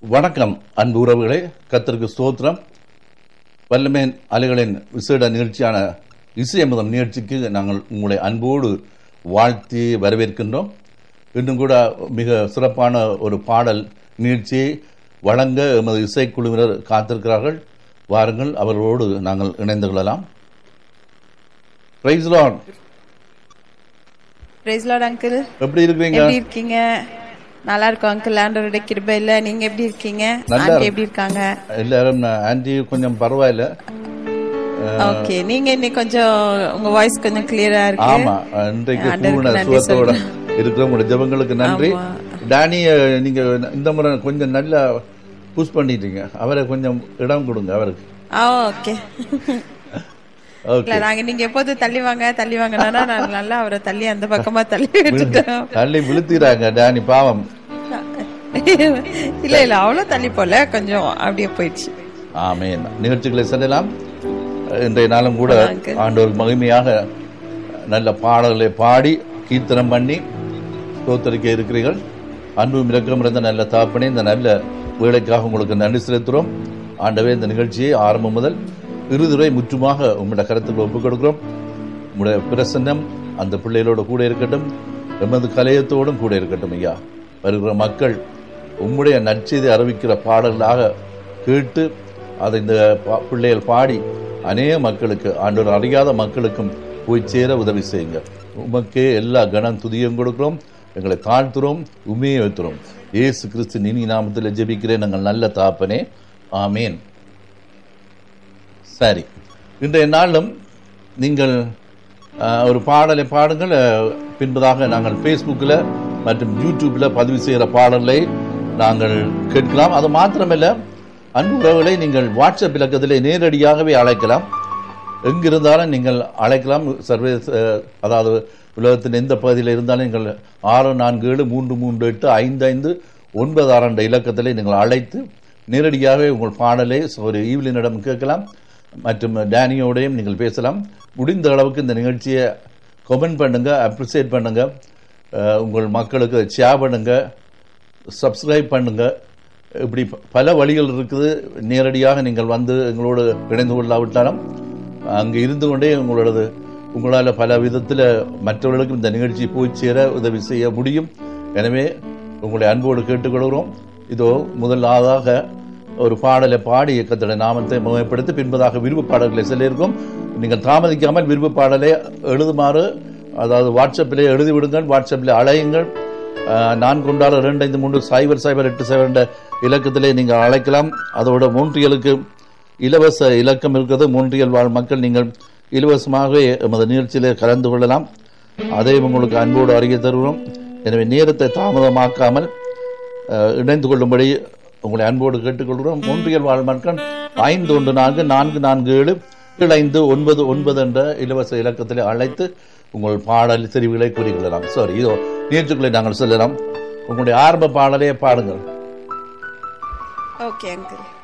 வணக்கம் அன்பு உறவுகளே கத்திற்கு ஸ்தோத்திரம் வல்லமேன் அலைகளின் விசேட நிகழ்ச்சியான இசையமுதம் நிகழ்ச்சிக்கு நாங்கள் உங்களை அன்போடு வாழ்த்தி வரவேற்கின்றோம் இன்னும் கூட மிக சிறப்பான ஒரு பாடல் நிகழ்ச்சியை வழங்க எமது இசைக்குழுவினர் காத்திருக்கிறார்கள் வாருங்கள் அவர்களோடு நாங்கள் இணைந்து கொள்ளலாம் praise Lord praise Lord uncle எப்படி இருக்கிறீங்க எப்படி இருக்கீங்க நல்லா இருக்கும் அங்கிள் ஆண்டவருடைய கிருபையில நீங்க எப்படி இருக்கீங்க நல்லா ஆண்டி இருக்கு. எப்படி இருக்காங்க எல்லாரும் ஆன்டி கொஞ்சம் பரவாயில்ல ஓகே நீங்க இன்னைக்கு கொஞ்சம் உங்க வாய்ஸ் கொஞ்சம் கிளியரா இருக்கு ஆமா இன்றைக்கு ஆண்டவருக்கு பூர்ண நன்றி சுகத்தோட இருக்கிற உங்களுடைய ஜெபங்களுக்கு நன்றி ஆமா. டேனி அஹ், நீங்க இந்த முறை கொஞ்சம் நல்லா புஷ் பண்ணிட்டீங்க அவரை கொஞ்சம் இடம் கொடுங்க அவருக்கு ஆ ஓகே ஓகே இல்ல நாங்க நீங்க எப்போது தள்ளி வாங்க தள்ளி வாங்கன்னா நான் நல்லா அவரை தள்ளி அந்த பக்கமா தள்ளி விட்டுட்டோம் தள்ளி விழுத்திடுறாங்க டேனி பாவம் இல்ல இல்ல அவ்வளவு தள்ளி போல கொஞ்சம் அப்படியே போயிடுச்சு ஆமேன் நிகழ்ச்சிகளை செல்லலாம் இன்றைய நாளும் கூட uncle. ஆண்டவர் மகிமையாக நல்ல பாடல்களை பாடி கீர்த்தனம் பண்ணி ஸ்தோத்தரிக்க இருக்கிறீர்கள் அன்பும் இரக்கம் இருந்த நல்ல தாப்பனே இந்த நல்ல வேலைக்காக உங்களுக்கு நன்றி செலுத்துகிறோம் ஆண்டவே இந்த நிகழ்ச்சியை ஆரம்பம் முதல் இறுதிவரை முற்றுமாக உங்களுடைய கருத்துக்களை ஒப்புக் கொடுக்கிறோம் உங்களுடைய பிரசன்னம் அந்த பிள்ளைகளோட கூட இருக்கட்டும் எமது கலையத்தோடும் கூட இருக்கட்டும் ஐயா வருகிற மக்கள் உம்முடைய நற்செய்தி அறிவிக்கிற பாடல்களாக கேட்டு அதை இந்த பா- பிள்ளைகள் பாடி அநேக மக்களுக்கு ஆண்டவர் அறியாத மக்களுக்கும் போய் சேர உதவி செய்யுங்க உமக்கே எல்லா கனம் துதியும் கொடுக்கிறோம் எங்களை தாழ்த்துறோம் உமையை வைத்துறோம் இயேசு கிறிஸ்து நினி நாமத்தில் ஜெபிக்கிறேன் நாங்கள் நல்ல தாப்பனே ஆமேன் சரி இன்றைய நாளிலும் நீங்கள் அஹ், ஒரு பாடலை பாடுங்கள் அஹ், பின்பதாக நாங்கள் ஃபேஸ்புக்கில் மற்றும் யூடியூப்பில் பதிவு செய்கிற பாடலை நாங்கள் கேட்கலாம் அது மாத்திரமல்ல அன்பு உறவுகளை நீங்கள் வாட்ஸ்அப் இலக்கத்திலே நேரடியாகவே அழைக்கலாம் எங்கிருந்தாலும் நீங்கள் அழைக்கலாம் சர்வதேச அஹ், அதாவது உலகத்தின் எந்த பகுதியில் இருந்தாலும் நீங்கள் ஆறு நான்கு ஏழு மூன்று மூன்று எட்டு ஐந்து ஐந்து ஒன்பது ஆறு என்ற இலக்கத்திலே நீங்கள் அழைத்து நேரடியாகவே உங்கள் பாடலை ஒரு ஈவிலினிடம் கேட்கலாம் மற்றும் டேனியோடையும் நீங்கள் பேசலாம் முடிந்த அளவுக்கு இந்த நிகழ்ச்சியை கமெண்ட் பண்ணுங்க அப்ரிசியேட் பண்ணுங்க அஹ், உங்கள் மக்களுக்கு ஷேர் பண்ணுங்க சப்ஸ்கிரைப் பண்ணுங்க இப்படி ப- பல வழிகள் இருக்குது நேரடியாக நீங்கள் வந்து எங்களோடு இணைந்து கொள்ளாவிட்டாலும் அங்கே இருந்து கொண்டே உங்களோடது உங்களால் பல விதத்தில் மற்றவர்களுக்கும் இந்த நிகழ்ச்சி போய் சேர உதவி செய்ய முடியும் எனவே உங்களை அன்போடு கேட்டுக்கொள்கிறோம் இதோ முதலாவதாக ஒரு பாடலை பாடி இயக்கத்தோட நாமத்தை முகப்படுத்தி பின்பதாக விருப்பு பாடல்களை சொல்லியிருக்கோம் நீங்கள் தாமதிக்காமல் விருப்பு பாடலை எழுதுமாறு அதாவது வாட்ஸ்அப்பிலே எழுதி விடுங்கள் வாட்ஸ்அப்பில் அழையுங்கள் அஹ், நான் கொண்டாட ரெண்டு ஐந்து மூன்று சைபர் சைபர் எட்டு சைபர் என்ற இலக்கத்திலே நீங்கள் அழைக்கலாம் அதோட மூன்றியலுக்கு இலவச இலக்கம் இருக்கிறது மூன்றியல் வாழ் மக்கள் நீங்கள் இலவசமாகவே எமது நிகழ்ச்சியிலே கலந்து கொள்ளலாம் அதையும் உங்களுக்கு அன்போடு அறிய தருகிறோம் எனவே நேரத்தை தாமதமாக்காமல் அஹ், இணைந்து கொள்ளும்படி உங்களை அன்போடு கேட்டுக்கொள்கிறோம் மூன்றியல் வாழ் மக்கள் ஐந்து ஒன்று நான்கு நான்கு நான்கு ஏழு ஏழு ஐந்து ஒன்பது ஒன்பது என்ற இலவச இலக்கத்திலே அழைத்து உங்கள் பாடல் தெரிவுகளை கூறிக்கொள்ளலாம் சாரி இதோ நிகழ்ச்சிகளை நாங்கள் சொல்லலாம் உங்களுடைய ஆரம்ப பாடலே பாடுங்கள் ஓகே அங்கிள்